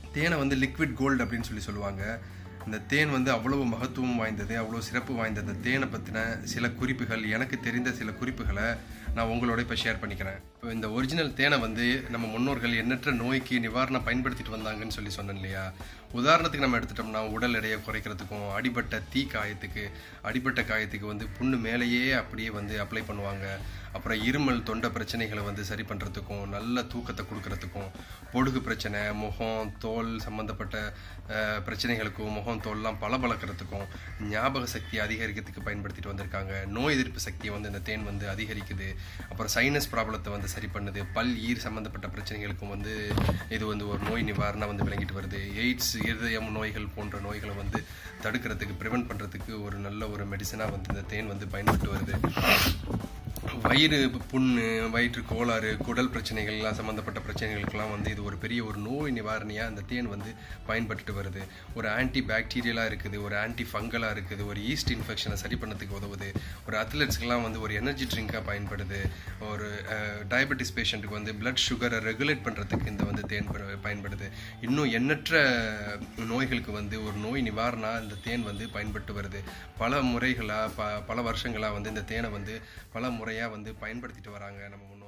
தேனை வந்து liquid gold அப்படின்னு சொல்லி சொல்லுவாங்க இந்த தேன் வந்து அவ்வளவு மகத்துவம் வாய்ந்தது அவ்வளோ சிறப்பு வாய்ந்த இந்த தேனை பற்றின சில குறிப்புகள் எனக்கு தெரிந்த சில குறிப்புகளை நான் உங்களோட இப்போ ஷேர் பண்ணிக்கிறேன் இப்போ இந்த ஒரிஜினல் தேனை வந்து நம்ம முன்னோர்கள் எண்ணற்ற நோய்க்கு நிவாரணம் பயன்படுத்திட்டு வந்தாங்கன்னு சொல்லி சொன்னேன் இல்லையா உதாரணத்துக்கு நம்ம எடுத்துட்டோம்னா உடல் எடையை குறைக்கிறதுக்கும் அடிபட்ட தீ காயத்துக்கு அடிபட்ட காயத்துக்கு வந்து புண்ணு மேலேயே அப்படியே வந்து அப்ளை பண்ணுவாங்க அப்புறம் இருமல் தொண்டை பிரச்சனைகளை வந்து சரி பண்ணுறதுக்கும் நல்ல தூக்கத்தை கொடுக்கறதுக்கும் பொடுகு பிரச்சனை முகம் தோல் சம்மந்தப்பட்ட அஹ், பிரச்சனைகளுக்கும் முகம் தோல்லாம் பளபளக்கிறதுக்கும் ஞாபக சக்தி அதிகரிக்கிறதுக்கு பயன்படுத்திட்டு வந்திருக்காங்க நோய் எதிர்ப்பு சக்தியை வந்து இந்த தேன் வந்து அதிகரிக்குது அப்புறம் சைனஸ் ப்ராப்ளத்தை வந்து சரி பண்ணுது பல் ஈர் சம்மந்தப்பட்ட பிரச்சனைகளுக்கும் வந்து இது வந்து ஒரு நோய் நிவாரணம் வந்து விளங்கிட்டு வருது எய்ட்ஸ் இருதயம் நோய்கள் போன்ற நோய்களை வந்து தடுக்கிறதுக்கு ப்ரிவென்ட் பண்ணுறதுக்கு ஒரு நல்ல ஒரு மெடிசனாக வந்து இந்த தேன் வந்து பயன்பட்டு வருது வயிறு புண்ணு வயிற்று கோளாறு குடல் பிரச்சனைகள்லாம் சம்மந்தப்பட்ட பிரச்சனைகளுக்கெல்லாம் வந்து இது ஒரு பெரிய ஒரு நோய் நிவாரணியாக அந்த தேன் வந்து பயன்பட்டுட்டு வருது ஒரு ஆன்டி பாக்டீரியலாக இருக்குது ஒரு ஆன்டி ஃபங்கலாக இருக்குது ஒரு ஈஸ்ட் இன்ஃபெக்ஷனை சரி பண்ணதுக்கு உதவுது ஒரு அத்லெட்ஸ்க்கெல்லாம் வந்து ஒரு எனர்ஜி ட்ரிங்காக பயன்படுது ஒரு டயபெட்டிஸ் பேஷண்ட்டுக்கு வந்து பிளட் சுகரை ரெகுலேட் பண்ணுறதுக்கு இந்த வந்து தேன் ப- பயன்படுது இன்னும் எண்ணற்ற நோய்களுக்கு வந்து ஒரு நோய் நிவாரணா இந்த தேன் வந்து பயன்பட்டு வருது பல முறைகளாக ப பல வருஷங்களாக வந்து இந்த தேனை வந்து பல முறையாக வந்து பயன்படுத்திட்டு வராங்க நம்ம முன்னோர்கள்